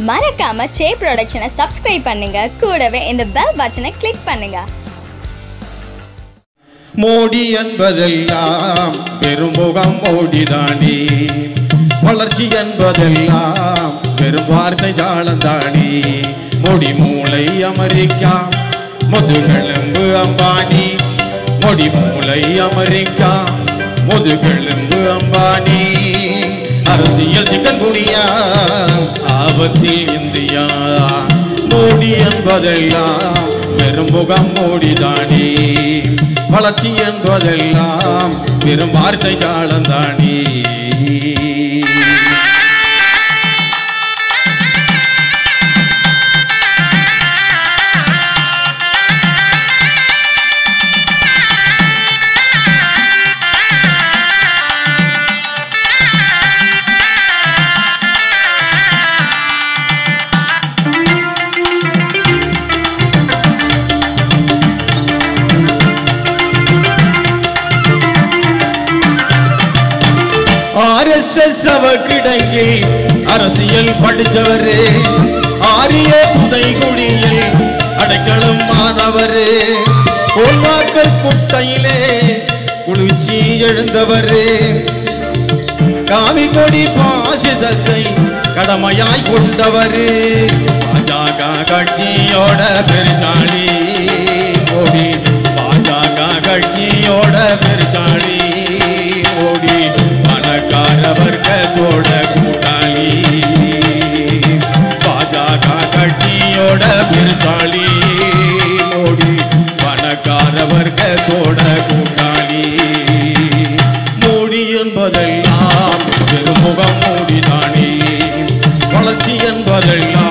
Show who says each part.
Speaker 1: மறக்காம சே ப்ரொடக்ஷனை சப்ஸ்கிரைப் பண்ணுங்க கூடவே இந்த பெல் பட்டனை கிளிக் பண்ணுங்க
Speaker 2: மோடி என்பதெல்லாம் பெருமுகம் மோடிதானே வளர்ச்சி என்பதெல்லாம் பெரும் வார்த்தை ஜாலந்தானே மொடி மூளை அமெரிக்கா முதுகெலும்பு அம்பானி மொடி மூளை அமெரிக்கா முதுகெலும்பு அம்பானி அரசியல் சிக்கன் குனியா ஆபத்தில் இந்தியா மோடி என்பதெல்லாம் பெருமுகம் மோடிதானே வளர்ச்சி என்பதெல்லாம் பெரும் வார்த்தை ஜாலந்தானே ஆர்எஸ்எஸ் அவக்கிடங்கில் அரசியல் படித்தவரே ஆரிய புதைகுழியில் அடைக்கலம் மாணவரே கோல்வாக்கல் குட்டையிலே குளிர்ச்சி எழுந்தவரே காவி கொடி பாசிசத்தை கடமையாய் கொண்டவரு பாஜக கட்சியோட பெருச்சாளி மோடி பாஜக கட்சியோட பெருச்சாளி மோடி பணக்கார வர்க்கத்தோட கூட்டாளி பாஜக கட்சியோட பெருச்சாளி மோடி பணக்கார வர்க்கத்தோட கூட்டாளி மோடி என்பதெல்லாம் பெருமுகம் மோடிதானே வளர்ச்சி என்பதெல்லாம்